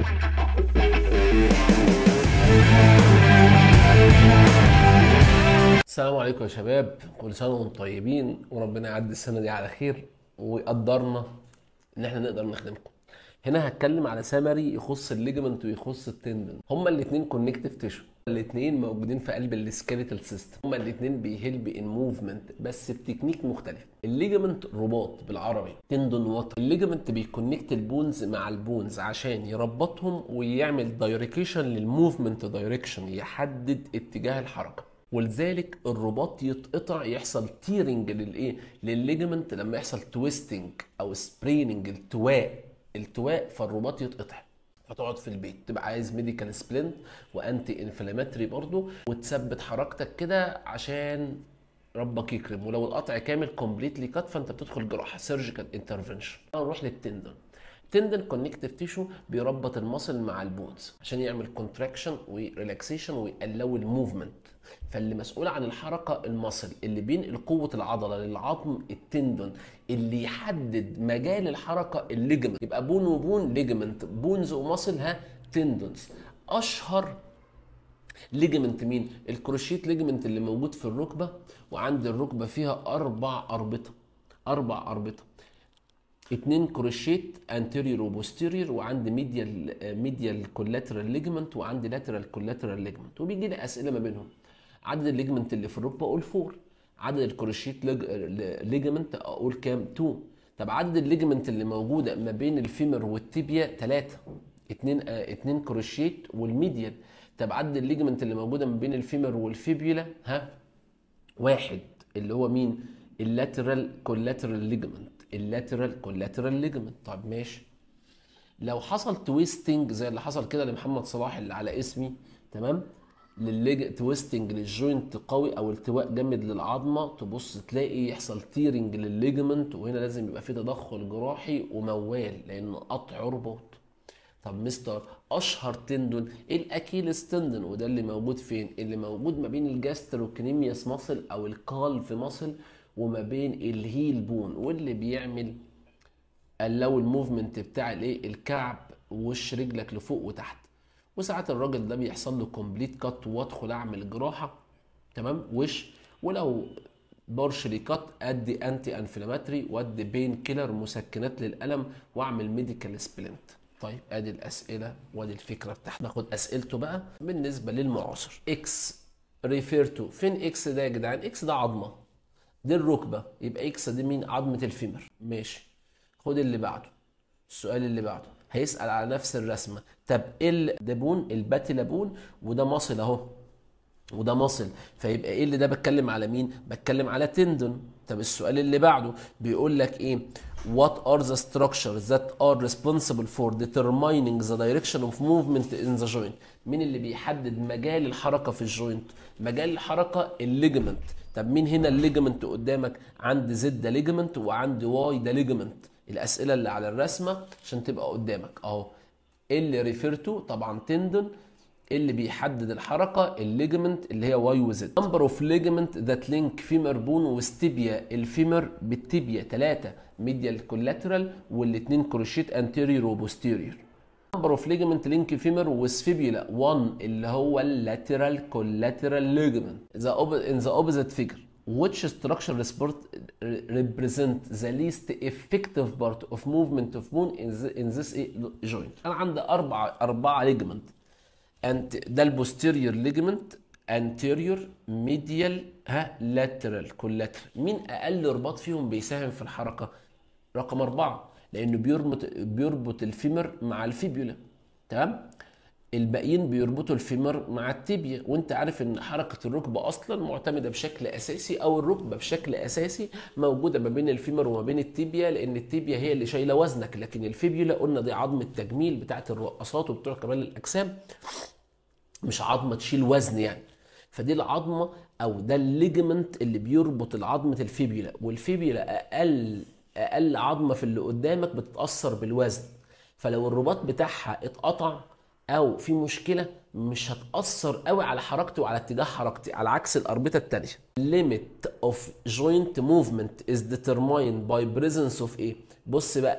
السلام عليكم يا شباب كل سنه وانتم طيبين وربنا يعدي السنه دي على خير ويقدرنا ان احنا نقدر نخدمكم هنا هتكلم على سمري يخص الليجمنت ويخص التندن هما الاثنين كونكتيف تيشو الاثنين موجودين في قلب السكيليتال سيستم هما الاثنين بيهلب ان موفمنت بس بتكنيك مختلف الليجمنت رباط بالعربي تندون وتر الليجمنت بيكونكت البونز مع البونز عشان يربطهم ويعمل دايركيشن للموفمنت دايركشن يحدد اتجاه الحركه ولذلك الرباط يتقطع يحصل تيرنج للايه للليجمنت لما يحصل تويستنج او سبريننج التواء التواء فالرباط يتقطع فتقعد في البيت تبقى عايز ميديكال سبلنت وانتي انفلاماتري برضو وتثبت حركتك كده عشان ربك يكرم ولو القطع كامل كومبليتلي كات فانت بتدخل جراحه سيرجيكال انترفنشن نروح للتندن تندن كونكتيف تيشو بيربط المصل مع البونز عشان يعمل كونتراكشن وريلاكسيشن ويقلو الموفمنت فاللي مسؤول عن الحركه المصل اللي بينقل قوه العضله للعظم التندون اللي يحدد مجال الحركه الليجمنت يبقى بون وبون ليجمنت بونز ومصل ها تندونز اشهر ليجمنت مين الكروشيت ليجمنت اللي موجود في الركبه وعند الركبه فيها اربع اربطه اربع اربطه اتنين كروشيت انتيريور وبوستيريور وعندي ميديال ميديال كولاترال ليجمنت وعندي لاترال كولاترال ليجمنت وبيجي لي اسئله ما بينهم عدد الليجمنت اللي في الركبه اقول 4 عدد الكروشيت ليجمنت اقول كام 2 طب عدد الليجمنت اللي موجوده ما بين الفيمر والتيبيا 3 اتنين اه اتنين كروشيت والميديال طب عدد الليجمنت اللي موجوده ما بين الفيمر والفيبيولا ها واحد اللي هو مين اللاترال كولاترال ليجمنت اللاترال كولاترال ليجمنت طب ماشي لو حصل تويستنج زي اللي حصل كده لمحمد صلاح اللي على اسمي تمام للليج تويستنج للجوينت قوي او التواء جامد للعظمه تبص تلاقي يحصل تيرنج للليجمنت وهنا لازم يبقى في تدخل جراحي وموال لان قطع رباط طب مستر اشهر تندون الاكيلس تندون وده اللي موجود فين اللي موجود ما بين الجاستروكنيميوس ماسل او الكالف ماسل وما بين الهيل بون واللي بيعمل اللو الموفمنت بتاع الايه الكعب وش رجلك لفوق وتحت وساعات الراجل ده بيحصل له كومبليت كات وادخل اعمل جراحه تمام وش ولو بارشلي كات ادي انتي انفلاماتري وادي بين كيلر مسكنات للالم واعمل ميديكال سبلنت طيب ادي الاسئله وادي الفكره بتاعتنا ناخد اسئلته بقى بالنسبه للمعاصر اكس ريفير تو فين اكس ده يا جدعان اكس ده عظمه دي الركبه يبقى اكس دي مين عظمه الفيمر ماشي خد اللي بعده السؤال اللي بعده هيسال على نفس الرسمه طب ال ده بون الباتيلا بون وده مصل اهو وده مصل فيبقى ايه اللي ده بتكلم على مين بتكلم على تندون طب السؤال اللي بعده بيقول لك ايه what are the structures that are responsible for determining the direction of movement in the joint مين اللي بيحدد مجال الحركه في الجوينت مجال الحركه الليجمنت طب مين هنا الليجمنت قدامك عندي زد ده ليجمنت وعندي واي ده ليجمنت الاسئله اللي على الرسمه عشان تبقى قدامك اهو اللي ريفيرتو طبعا تندون اللي بيحدد الحركه الليجمنت اللي هي واي وزد نمبر اوف ليجمنت ذات لينك فيمر بون وستيبيا الفيمر بالتيبيا 3 ميديال كولاترال والاثنين كروشيت انتيريور وبوستيريور نمبر اوف ليجمنت لينك فيمر وسفيبيولا 1 اللي هو اللاترال كولاترال ليجمنت ذا ان ذا اوبوزيت فيجر which structure sport represent the least effective part of movement of bone in, the, in this joint انا عندي اربعه اربعه ليجمنت انت ده البوستيريور ليجمنت anterior medial ها lateral collateral مين اقل رباط فيهم بيساهم في الحركه رقم أربعة لأنه بيربط بيربط الفيمر مع الفيبيولا تمام الباقيين بيربطوا الفيمر مع التيبيا وانت عارف ان حركه الركبه اصلا معتمده بشكل اساسي او الركبه بشكل اساسي موجوده ما بين الفيمر وما بين التيبيا لان التيبيا هي اللي شايله وزنك لكن الفيبيولا قلنا دي عظمه تجميل بتاعه الرقصات وبتوع كمال الاجسام مش عظمه تشيل وزن يعني فدي العظمه او ده الليجمنت اللي بيربط العظمه الفيبيولا والفيبيولا اقل اقل عظمه في اللي قدامك بتتاثر بالوزن فلو الرباط بتاعها اتقطع او في مشكله مش هتاثر قوي على حركتي وعلى اتجاه حركتي على عكس الاربطه الثانيه limit of joint movement is determined by presence of ايه بص بقى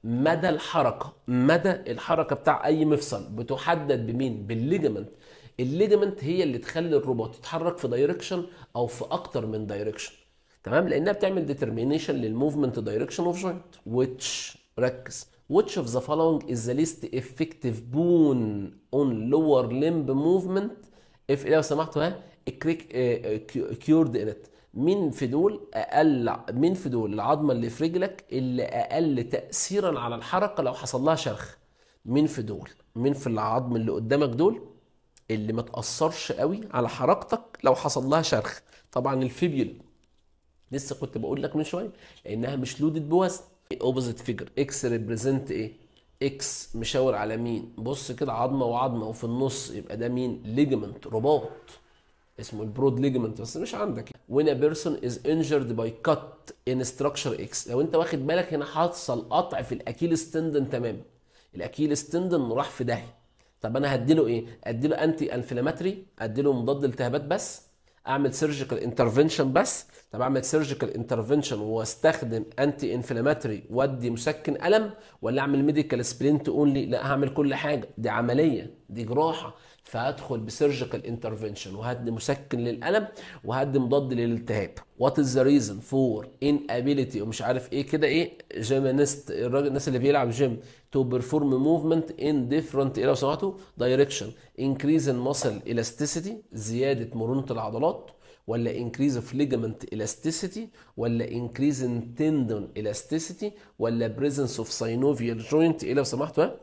مدى الحركه مدى الحركه بتاع اي مفصل بتحدد بمين بالليجمنت الليجمنت هي اللي تخلي الروبوت يتحرك في دايركشن او في اكتر من دايركشن تمام لانها بتعمل ديترمينيشن للموفمنت دايركشن اوف جوينت which ركز which of the following is the least effective bone on lower limb movement if لو سمحتوا ها cured in it مين في دول اقل مين في دول العظمه اللي في رجلك اللي اقل تاثيرا على الحركه لو حصل لها شرخ مين في دول مين في العظم اللي قدامك دول اللي ما تاثرش قوي على حركتك لو حصل لها شرخ طبعا الفيبيول لسه كنت بقول لك من شويه لانها مش لودد بوزن اوبوزيت فيجر اكس ريبريزنت ايه اكس مشاور على مين بص كده عظمه وعظمه وفي النص يبقى ده مين ليجمنت رباط اسمه البرود ليجمنت بس مش عندك when a person is injured by cut in structure X لو انت واخد بالك هنا حصل قطع في الاكيلس تندن تماما الاكيلس تندن راح في داهيه طب انا هديله ايه اديله انتي انفلاماتري اديله مضاد التهابات بس اعمل سيرجيكال انترفنشن بس طب اعمل سيرجيكال انترفنشن واستخدم انتي انفلاماتري وادي مسكن الم ولا اعمل ميديكال سبلنت اونلي لا هعمل كل حاجه دي عمليه دي جراحه فهدخل بسيرجيكال انترفنشن وهدي مسكن للالم وهدي مضاد للالتهاب وات از ذا ريزون فور ان ابيليتي ومش عارف ايه كده ايه جيمينست الراجل الناس اللي بيلعب جيم تو بيرفورم موفمنت ان ديفرنت ايه لو سمحتوا دايركشن انكريز ان ماسل الاستيسيتي زياده مرونه العضلات ولا انكريز اوف ليجامنت الاستيسيتي ولا انكريز ان تندون الاستيسيتي ولا بريزنس اوف ساينوفيال جوينت ايه لو سمحتوا ها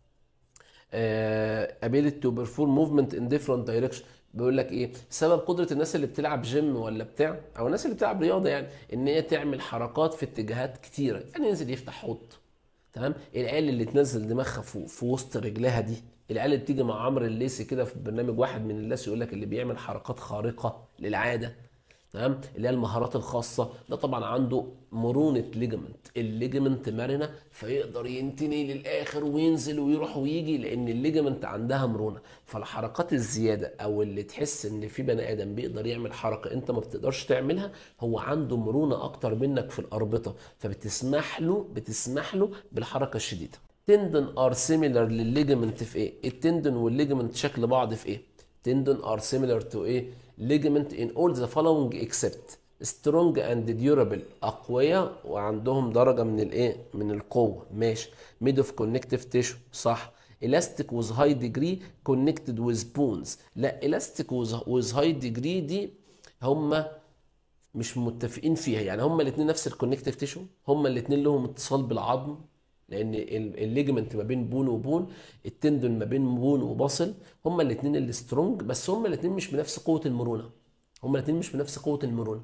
ability to perform movement in different direction بيقول لك ايه سبب قدره الناس اللي بتلعب جيم ولا بتاع او الناس اللي بتلعب رياضه يعني ان هي تعمل حركات في اتجاهات كتيره يعني ينزل يفتح حوض تمام العيال اللي تنزل دماغها في, في وسط رجلها دي العيال اللي بتيجي مع عمرو الليسي كده في برنامج واحد من الناس يقول لك اللي بيعمل حركات خارقه للعاده تمام اللي هي المهارات الخاصه ده طبعا عنده مرونه ليجمنت الليجمنت مرنه فيقدر ينتني للاخر وينزل ويروح ويجي لان الليجمنت عندها مرونه فالحركات الزياده او اللي تحس ان في بني ادم بيقدر يعمل حركه انت ما بتقدرش تعملها هو عنده مرونه اكتر منك في الاربطه فبتسمح له بتسمح له بالحركه الشديده تندن ار سيميلر للليجمنت في ايه التندن والليجمنت شكل بعض في ايه تندن ار سيميلر تو ايه ligament in all the following except strong and durable أقوياء وعندهم درجة من الإيه؟ من القوة ماشي made of connective tissue صح elastic with high degree connected with bones لا elastic with, with high degree دي هما مش متفقين فيها يعني هما الاثنين نفس الكونكتيف تيشو هما الاثنين لهم اتصال بالعظم لان الليجمنت ما بين بون وبون التندون ما بين بون وبصل هما الاثنين اللي سترونج بس هما الاثنين مش بنفس قوه المرونه هما الاثنين مش بنفس قوه المرونه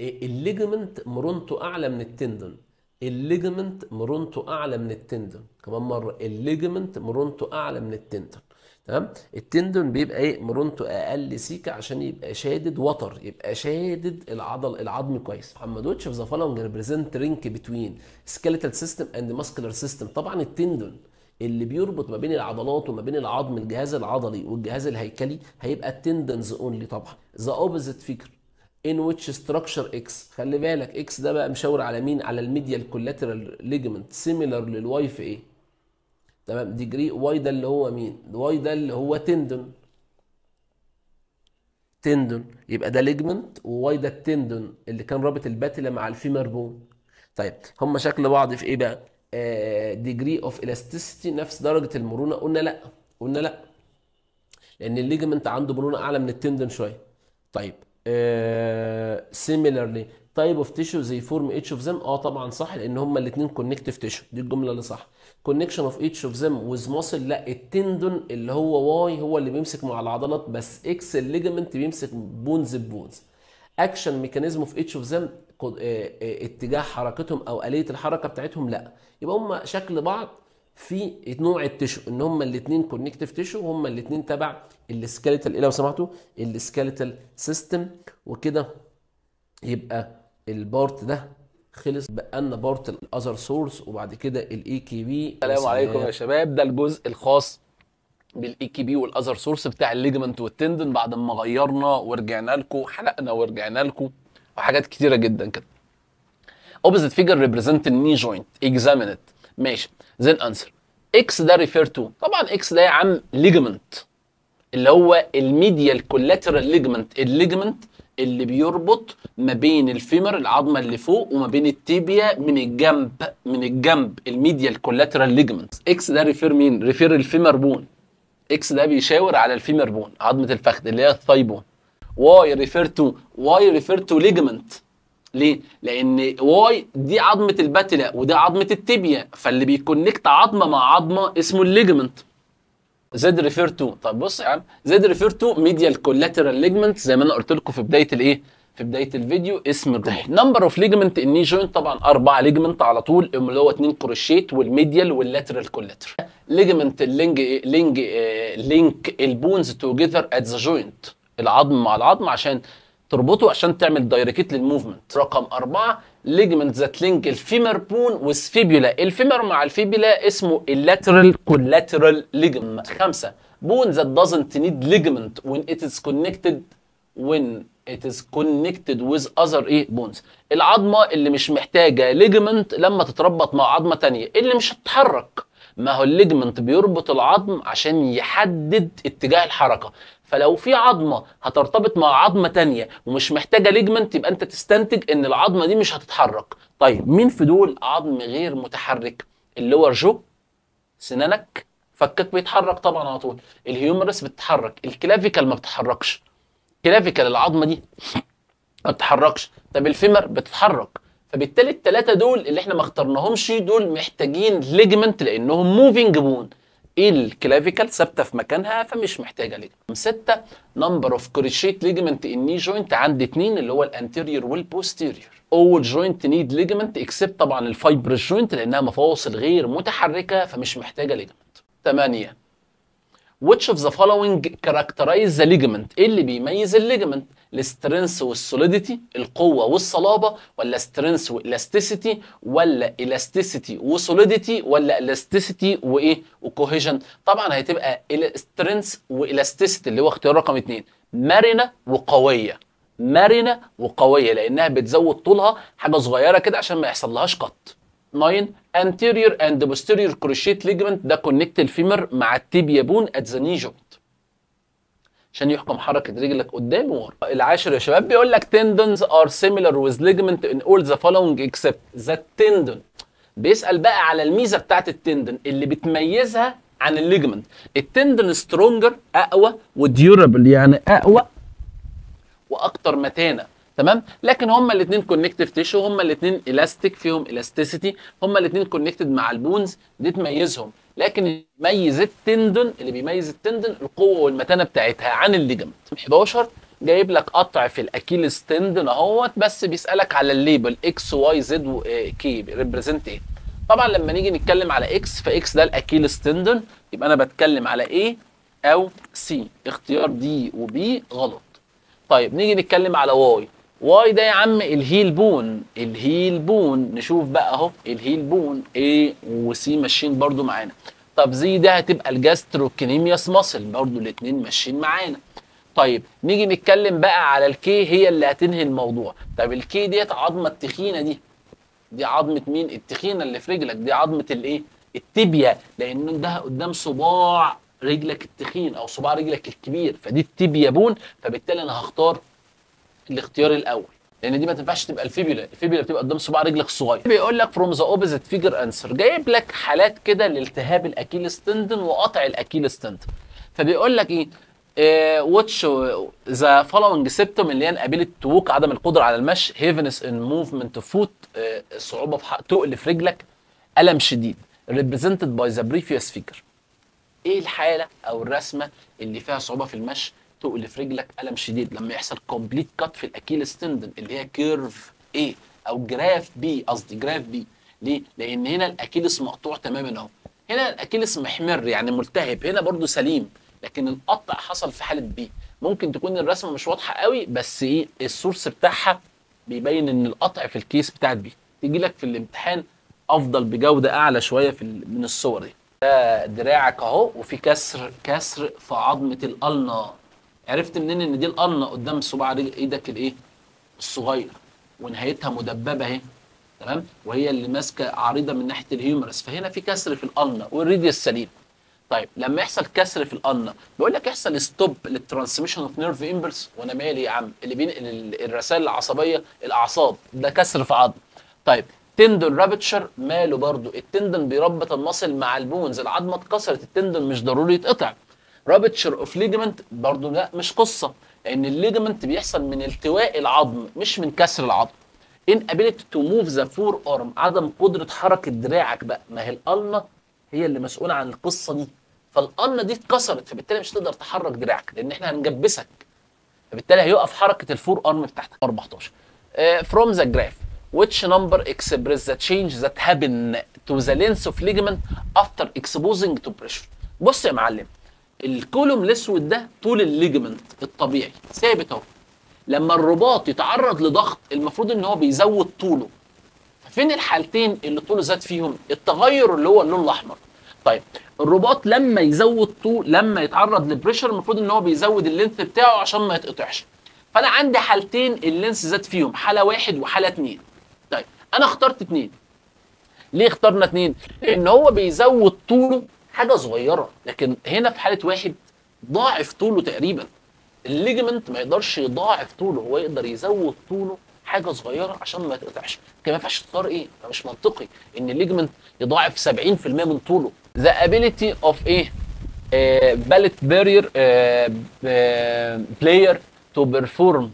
الليجمنت مرونته اعلى من التندون الليجمنت مرونته اعلى من التندون كمان مره الليجمنت مرونته اعلى من التندون تمام التندون بيبقى ايه مرونته اقل سيكه عشان يبقى شادد وتر يبقى شادد العضل العظم كويس محمد ويتش اوف ذا فولوينج ريبريزنت رينك بتوين سكيليتال سيستم اند ماسكولار سيستم طبعا التندون اللي بيربط ما بين العضلات وما بين العظم الجهاز العضلي والجهاز الهيكلي هيبقى التندنز اونلي طبعا ذا اوبوزيت فيجر ان ويتش ستراكشر اكس خلي بالك اكس ده بقى مشاور على مين على الميديال كولاترال ليجمنت سيميلر للواي في ايه تمام ديجري واي ده اللي هو مين واي ده اللي هو تندون تندون يبقى ده ليجمنت وواي ده التندون اللي كان رابط الباتيلا مع الفيمر بون طيب هم شكل بعض في ايه بقى ديجري اوف الاستيسيتي نفس درجه المرونه قلنا لا قلنا لا لان الليجمنت عنده مرونه اعلى من التندون شويه طيب سيميلرلي تايب اوف تيشو زي فورم اتش اوف ذم اه طبعا صح لان هما الاثنين كونكتيف تيشو دي الجمله اللي صح كونكشن اوف اتش اوف ذم ويز ماسل لا التندون اللي هو واي هو اللي بيمسك مع العضلات بس اكس الليجمنت بيمسك بونز بونز اكشن ميكانيزم اوف اتش اوف ذم اتجاه حركتهم او اليه الحركه بتاعتهم لا يبقى هما شكل بعض في نوع التيشو ان هما الاثنين كونكتيف تيشو هما الاثنين تبع السكيليتال ايه لو سمحتوا السكيليتال سيستم وكده يبقى البارت ده خلص بقى لنا بارت الاذر سورس وبعد كده الاي كي بي السلام عليكم يا شباب ده الجزء الخاص بالاي كي بي والاذر سورس بتاع الليجمنت والتندن بعد ما غيرنا ورجعنا لكم حلقنا ورجعنا لكم وحاجات كتيره جدا كده opposite figure represent the knee joint examine it ماشي then answer x ده refer to طبعا x ده يا عم ligament اللي هو الميديال كولاترال ليجمنت الليجمنت اللي بيربط ما بين الفيمر العظمه اللي فوق وما بين التيبيا من الجنب من الجنب الميديال كولاترال ليجمنت اكس ده ريفير مين ريفير الفيمر بون اكس ده بيشاور على الفيمر بون عظمه الفخذ اللي هي الثاي بون واي ريفير تو واي ريفير تو ليجمنت ليه؟ لأن واي دي عظمة الباتلا ودي عظمة التibia فاللي بيكونكت عظمة مع عظمة اسمه الليجمنت زد ريفير تو طب بص يا عم زد ريفير تو ميديال كولاترال ليجمنت زي ما انا قلت لكم في بدايه الايه في بدايه الفيديو اسم الرموز نمبر اوف ليجمنت الني جوينت طبعا اربعه ليجمنت على طول اللي هو اتنين كروشيت والميديال واللاترال كولاترال ليجمنت اللينج لينج لينك البونز توجذر ات ذا جوينت العظم مع العظم عشان تربطه عشان تعمل دايركت للموفمنت رقم أربعة ليجمنت ذات لينك الفيمر بون والسفيبولا الفيمر مع الفيبولا اسمه اللاترال كولاترال ليجمنت خمسة بون ذات doesn't need ligament when it is connected when it is connected with other ايه بونز العظمه اللي مش محتاجه ليجمنت لما تتربط مع عظمه تانية اللي مش هتتحرك ما هو الليجمنت بيربط العظم عشان يحدد اتجاه الحركه فلو في عظمه هترتبط مع عظمه تانية ومش محتاجه ليجمنت يبقى انت تستنتج ان العظمه دي مش هتتحرك طيب مين في دول عظم غير متحرك اللور جو سنانك فكك بيتحرك طبعا على طول الهيومرس بتتحرك الكلافيكال ما بتتحركش كلافيكال العظمه دي ما بتتحركش طب الفيمر بتتحرك فبالتالي الثلاثه دول اللي احنا ما اخترناهمش دول محتاجين ليجمنت لانهم موفينج بون الكلافيكال ثابته في مكانها فمش محتاجه ليجمنت سته نمبر اوف كوريشيت ليجمنت ان ني جوينت عندي اثنين اللي هو الانتيريور والبوستيريور اول جوينت نيد ليجمنت اكسبت طبعا الفايبرس جوينت لانها مفاصل غير متحركه فمش محتاجه ليجمنت 8 which of the following characterize the ligament ايه اللي بيميز الليجمنت السترينث والسوليديتي القوه والصلابه ولا سترينث والاستيسيتي ولا الاستيسيتي وسوليديتي ولا الاستيسيتي وايه وكوهيجن طبعا هتبقى سترينث والاستيسيتي اللي هو اختيار رقم اتنين مرنه وقويه مرنه وقويه لانها بتزود طولها حاجه صغيره كده عشان ما يحصلهاش قط 9 anterior and posterior cruciate ligament ده كونكت الفيمر مع التيبيا بون at the knee joint عشان يحكم حركه رجلك قدام وورا العاشر يا شباب بيقول لك tendons are similar with ligament in all the following except the tendon بيسال بقى على الميزه بتاعت التندن اللي بتميزها عن الليجمنت التندن سترونجر اقوى وديورابل يعني اقوى واكتر متانه تمام لكن هما الاثنين كونكتيف تيشو هما الاثنين الاستيك فيهم الاستيسيتي هما الاثنين كونكتد مع البونز دي تميزهم لكن اللي بيميز التندون اللي بيميز التندون القوه والمتانه بتاعتها عن الليجمنت 11 جايب لك قطع في الاكيلس تندون اهوت بس بيسالك على الليبل اكس واي زد كي ريبريزنت ايه طبعا لما نيجي نتكلم على اكس فاكس ده الاكيلس تندون يبقى انا بتكلم على ايه او سي اختيار دي وبي غلط طيب نيجي نتكلم على واي واي ده يا عم الهيل بون الهيل بون نشوف بقى اهو الهيل بون A وسي ماشيين برضو معانا طب زي ده هتبقى الجاستروكينيمياس ماسل برضو الاتنين ماشيين معانا طيب نيجي نتكلم بقى على الكي هي اللي هتنهي الموضوع طب الكي ديت عظمه التخينه دي دي عظمه مين التخينه اللي في رجلك دي عظمه الايه التibia لان ده قدام صباع رجلك التخين او صباع رجلك الكبير فدي التibia بون فبالتالي انا هختار الاختيار الاول لان دي ما تنفعش تبقى الفيبولا الفيبولا بتبقى قدام صباع رجلك الصغير بيقول لك فروم ذا اوبوزيت فيجر انسر جايب لك حالات كده لالتهاب الاكيلس تندن وقطع الاكيلس تندن فبيقول لك ايه واتش ذا فولوينج سيبتوم اللي هي انابيلتي تو ووك عدم القدره على المشي هيفنس ان موفمنت فوت صعوبه في تقل في رجلك الم شديد ريبريزنتد باي ذا بريفيوس فيجر ايه الحاله او الرسمه اللي فيها صعوبه في المشي تقل في رجلك الم شديد لما يحصل كومبليت كات في الاكيلس تندن اللي هي كيرف ايه او جراف بي قصدي جراف بي ليه؟ لان هنا الاكيلس مقطوع تماما اهو هنا الاكيلس محمر يعني ملتهب هنا برضو سليم لكن القطع حصل في حاله بي ممكن تكون الرسمه مش واضحه قوي بس ايه السورس بتاعها بيبين ان القطع في الكيس بتاعت بي تيجي لك في الامتحان افضل بجوده اعلى شويه في من الصور دي ده دراعك اهو وفي كسر كسر في عظمه الالنا عرفت منين ان دي القرنه قدام صباع رجل ايدك الايه الصغير ونهايتها مدببه اهي تمام وهي اللي ماسكه عريضه من ناحيه الهيومرس فهنا في كسر في الالنا والريديوس سليم طيب لما يحصل كسر في الالنا بيقول لك يحصل ستوب للترانسميشن اوف نيرف امبلس وانا مالي يا عم اللي بينقل ال- الرسائل العصبيه الاعصاب ده كسر في عظم طيب تندون رابتشر ماله برضو التندون بيربط المصل مع البونز العظمه اتكسرت التندون مش ضروري يتقطع رابتشر اوف ليجمنت برضو لا مش قصه لان الليجمنت بيحصل من التواء العظم مش من كسر العظم inability to move the forearm عدم قدره حركه دراعك بقى ما هي القلنه هي اللي مسؤوله عن القصه دي فالقلنه دي اتكسرت فبالتالي مش هتقدر تحرك دراعك لان احنا هنجبسك فبالتالي هيقف حركه الفور ارم بتاعتك 14 uh, from the graph which number express the change that happen to the length of ligament after exposing to pressure بص يا معلم الكولوم الاسود ده طول الليجمنت الطبيعي ثابت اهو لما الرباط يتعرض لضغط المفروض ان هو بيزود طوله فين الحالتين اللي طوله زاد فيهم التغير اللي هو اللون الاحمر طيب الرباط لما يزود طول لما يتعرض لبريشر المفروض ان هو بيزود اللينث بتاعه عشان ما يتقطعش فانا عندي حالتين اللينث زاد فيهم حاله واحد وحاله اتنين طيب انا اخترت اتنين ليه اخترنا اتنين؟ لان هو بيزود طوله حاجه صغيره لكن هنا في حاله واحد ضاعف طوله تقريبا الليجمنت ما يقدرش يضاعف طوله هو يقدر يزود طوله حاجه صغيره عشان ما يتقطعش كان ما ينفعش تختار ايه ده مش منطقي ان الليجمنت يضاعف 70% من طوله the ability of ايه uh, ballet barrier uh, uh, player to perform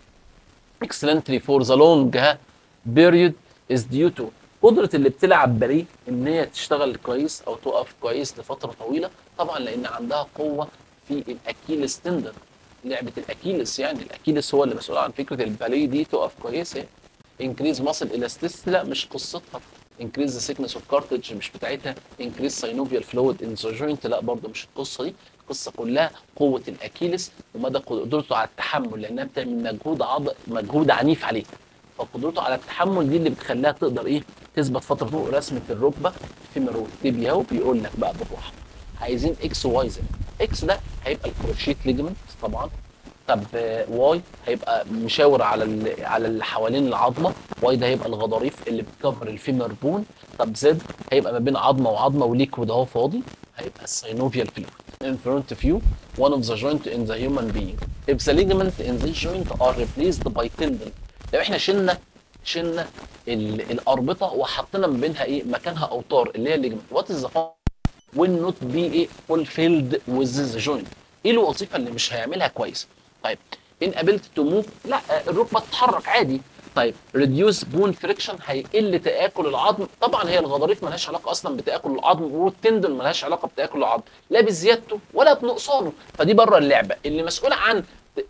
excellently for the long uh, period is due to قدرة اللي بتلعب باليه ان هي تشتغل كويس او تقف كويس لفترة طويلة طبعا لان عندها قوة في الاكيلس تندر لعبة الاكيلس يعني الاكيلس هو اللي مسؤول عن فكرة الباليه دي تقف كويسة انكريز ماسل الاستيس لا مش قصتها انكريز ذا سيكنس اوف كارتج مش بتاعتها انكريز ساينوفيال فلويد ان ذا جوينت لا برضه مش القصه دي القصه كلها قوه الاكيلس ومدى قدرته على التحمل لانها بتعمل مجهود عض... مجهود عنيف عليه فقدرته على التحمل دي اللي بتخليها تقدر ايه تثبت فتره فوق رسمه الركبه فيمرو تيبيا اهو بيقول لك بقى بالراحه عايزين اكس واي زد اكس ده هيبقى الكروشيت ليجمنت طبعا طب آه، واي هيبقى مشاور على ال- على اللي حوالين العظمه واي ده هيبقى الغضاريف اللي بتكفر الفيمر بون طب زد هيبقى ما بين عظمه وعظمه وليكويد اهو فاضي هيبقى السينوفيال فلويد in front of you one of the joint in the human being if the ligament in this joint are replaced by tendon لو احنا شلنا شلنا ال- الاربطه وحطينا ما بينها ايه مكانها اوتار اللي هي الليجمنت وات از ذا will not be ايه fulfilled with the joint ايه الوظيفه اللي مش هيعملها كويس طيب inability to move لا الركبه تتحرك عادي طيب reduce bone friction هيقل تاكل العظم طبعا هي الغضاريف ملهاش علاقه اصلا بتاكل العظم والتندل ملهاش علاقه بتاكل العظم لا بزيادته ولا بنقصانه فدي بره اللعبه اللي مسؤول عن ت-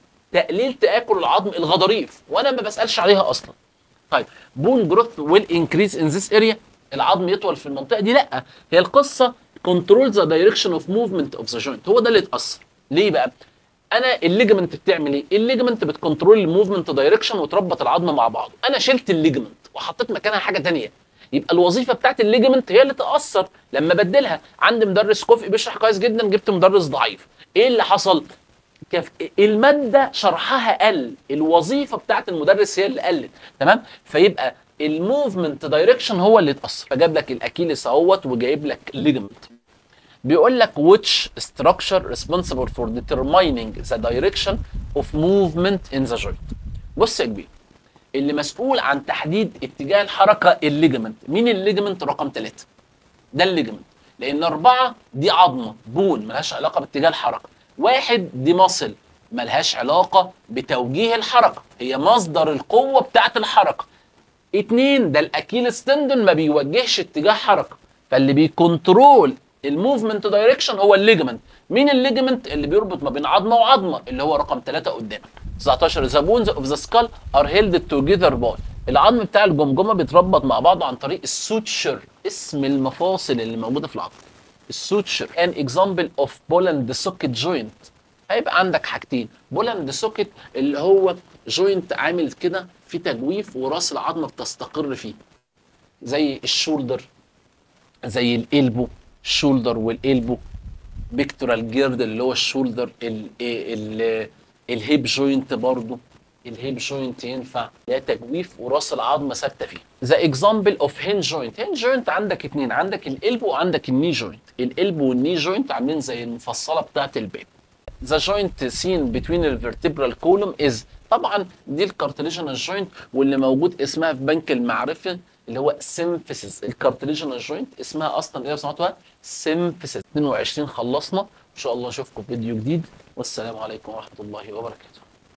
تقليل تاكل العظم الغضاريف وانا ما بسالش عليها اصلا طيب بون جروث ويل انكريز ان ذيس اريا العظم يطول في المنطقه دي لا هي القصه كنترول ذا دايركشن اوف موفمنت اوف ذا جوينت هو ده اللي اتاثر ليه بقى انا الليجمنت بتعمل ايه الليجمنت بتكنترول الموفمنت دايركشن وتربط العظم مع بعض انا شلت الليجمنت وحطيت مكانها حاجه تانية يبقى الوظيفه بتاعت الليجمنت هي اللي تاثر لما بدلها عندي مدرس كفء بيشرح كويس جدا جبت مدرس ضعيف ايه اللي حصل كف... الماده شرحها قل الوظيفه بتاعت المدرس هي اللي قلت تمام فيبقى الموفمنت دايركشن هو اللي اتاثر فجاب لك الاكيلس اهوت وجايب لك الليجمنت بيقول لك which structure responsible for determining the direction of movement in the joint بص يا كبير اللي مسؤول عن تحديد اتجاه الحركه الليجمنت مين الليجمنت رقم ثلاثة ده الليجمنت لان اربعه دي عظمه بون ملهاش علاقه باتجاه الحركه واحد دي مصل ملهاش علاقه بتوجيه الحركه هي مصدر القوه بتاعت الحركه اتنين ده الاكيلس تندون ما بيوجهش اتجاه حركه فاللي بيكنترول الموفمنت دايركشن هو الليجمنت مين الليجمنت اللي بيربط ما بين عظمه وعظمه اللي هو رقم 3 قدامك 19 ذا بونز اوف ذا سكال ار هيلد توجذر باي العظم بتاع الجمجمه بيتربط مع بعضه عن طريق السوتشر اسم المفاصل اللي موجوده في العظم السوتشر ان اكزامبل اوف بولاند سوكيت جوينت هيبقى عندك حاجتين بولاند سوكيت اللي هو جوينت عامل كده في تجويف وراس العظمه بتستقر فيه زي الشولدر زي الالبو الشولدر والالبو بيكتورال جيرد اللي هو الشولدر ال ال الهيب جوينت برضو الهيب جوينت ينفع لا تجويف وراس العظمه ثابته فيه ذا اكزامبل اوف هين جوينت هين جوينت عندك اتنين عندك القلب وعندك الني جوينت القلب والني جوينت عاملين زي المفصله بتاعه الباب ذا جوينت سين بتوين الفرتبرال كولوم از طبعا دي الكارتليجنال جوينت واللي موجود اسمها في بنك المعرفه اللي هو سيمفيسيس الكارتليجنال جوينت اسمها اصلا ايه لو سمعتوها سيمفيسيس 22 خلصنا ان شاء الله اشوفكم في فيديو جديد والسلام عليكم ورحمه الله وبركاته